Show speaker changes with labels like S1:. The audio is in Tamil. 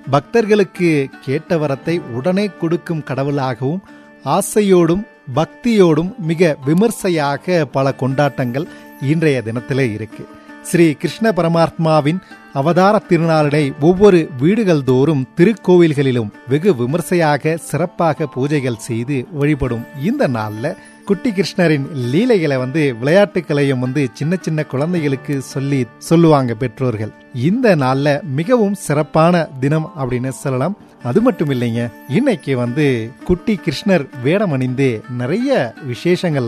S1: பக்தர்களுக்கு கேட்ட வரத்தை உடனே கொடுக்கும் கடவுளாகவும் ஆசையோடும் பக்தியோடும் மிக விமர்சையாக பல கொண்டாட்டங்கள் இன்றைய தினத்திலே இருக்கு ஸ்ரீ கிருஷ்ண பரமாத்மாவின் அவதார திருநாளினை ஒவ்வொரு வீடுகள் தோறும் திருக்கோவில்களிலும் வெகு விமர்சையாக சிறப்பாக பூஜைகள் செய்து வழிபடும் இந்த நாள்ல குட்டி கிருஷ்ணரின் லீலைகளை வந்து விளையாட்டுகளையும் வந்து சின்ன சின்ன குழந்தைகளுக்கு சொல்லி சொல்லுவாங்க பெற்றோர்கள் இந்த நாள்ல மிகவும் சிறப்பான தினம் அப்படின்னு சொல்லலாம் அது மட்டும் இல்லைங்க இன்னைக்கு வந்து குட்டி கிருஷ்ணர் வேடம் அணிந்து நிறைய விசேஷங்கள்